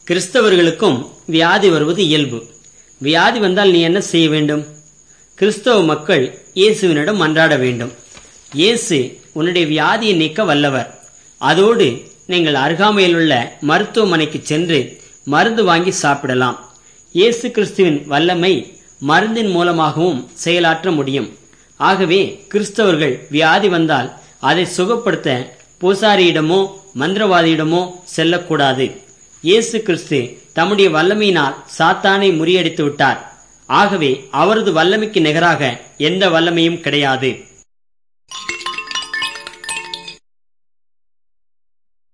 கிறிஸ்தவர்களுக்கும் வியாதி வருவது இயல்பு வியாதி வந்தால் நீ என்ன செய்ய வேண்டும் கிறிஸ்தவ மக்கள் இயேசுவினிடம் மன்றாட வேண்டும் இயேசு உன்னுடைய வியாதியை நீக்க வல்லவர் அதோடு நீங்கள் அருகாமையில் உள்ள மருத்துவமனைக்கு சென்று மருந்து வாங்கி சாப்பிடலாம் இயேசு கிறிஸ்துவின் வல்லமை மருந்தின் மூலமாகவும் செயலாற்ற முடியும் ஆகவே கிறிஸ்தவர்கள் வியாதி வந்தால் அதை சுகப்படுத்த பூசாரியிடமோ மந்திரவாதியிடமோ செல்லக்கூடாது இயேசு கிறிஸ்து தம்முடைய வல்லமையினால் சாத்தானை முறியடித்து விட்டார் ஆகவே அவரது வல்லமைக்கு நிகராக எந்த வல்லமையும் கிடையாது